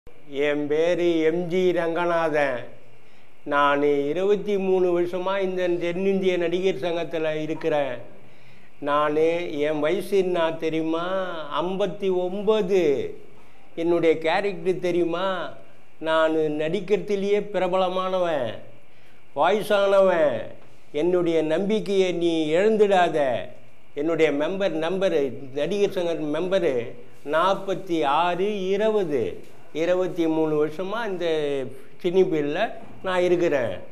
என் பேர் எம்ஜி ரங்கநாதன் நான் இருபத்தி மூணு வருஷமாக இந்த தென்னிந்திய நடிகர் சங்கத்தில் இருக்கிறேன் நான் என் வயசு என்ன தெரியுமா ஐம்பத்தி ஒம்பது என்னுடைய கேரக்டர் தெரியுமா நான் நடிக்கிறதுலேயே பிரபலமானவன் வயசானவன் என்னுடைய நம்பிக்கையை நீ இழந்துடாத என்னுடைய மெம்பர் நம்பரு நடிகர் சங்க மெம்பரு நாற்பத்தி ஆறு இருபது இருபத்தி மூணு வருஷமாக இந்த சினிஃபீல்டில் நான் இருக்கிறேன்